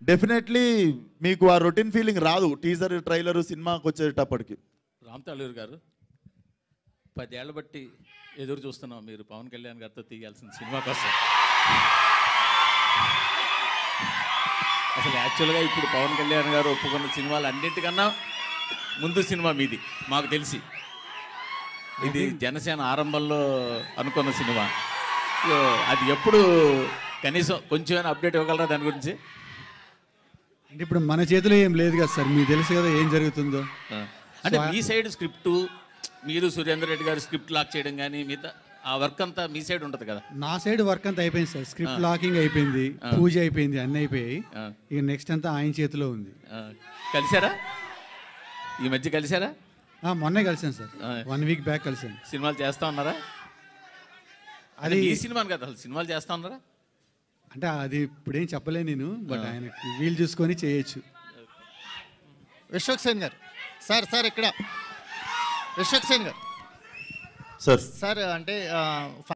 Definitely మీకు ఆ routine feeling రాదు టీజర్ ట్రైలర్ సినిమాకి వచ్చేటప్పటికి రామ్ తాళూరు గారు పదేళ్ల బట్టి ఎదురు చూస్తున్నాం మీరు పవన్ కళ్యాణ్ గారితో తీయాల్సిన సినిమా కోసం అసలు యాక్చువల్గా ఇప్పుడు పవన్ కళ్యాణ్ గారు ఒప్పుకున్న సినిమాలు అన్నింటికన్నా ముందు సినిమా మీది మాకు తెలిసి ఇది జనసేన ఆరంభంలో అనుకున్న సినిమా సో అది ఎప్పుడు కనీసం కొంచెం అప్డేట్ ఇవ్వగలరా దాని గురించి అంటే ఇప్పుడు మన చేతిలో ఏం లేదు కదా సార్ మీకు తెలుసు కదా ఏం జరుగుతుందో ఆ. అంటే మీ సైడ్ స్క్రిప్ట్ మీరు సురేందర్ రెడ్డి గారు స్క్రిప్ట్ లాక్ చేయడం కానీ మిగతా ఆ వర్క్ అంతా మీ సైడ్ ఉంటుంది కదా నా సైడ్ వర్క్ అంతా అయిపోయింది సార్ స్క్రిప్ట్ లాకింగ్ అయిపోయింది పూజ అయిపోయింది అన్నీ అయిపోయాయి ఆ. ఇక నెక్స్ట్ అంతా ఆయన చేతిలో ఉంది ఆ, కలిసారా ఈ మధ్య కలిసారా ఆ, మొన్నే కలిసాను సార్ ఆ. వన్ వీక్ బ్యాక్ కలిసాను సినిమాలు చేస్తా ఉన్నారా అది అది ఈ సినిమాని కదా అసలు సినిమాలు చేస్తా ఉన్నారా అంటే అది ఇప్పుడేం చెప్పలేను నేను బట్ ఆయన వీలు చూసుకొని చేయొచ్చు విశ్వక్ సేన్ గారు సార్ సార్ ఇక్కడ విశ్వక్ సేన్ గారు సార్ సార్ అంటే ఆ,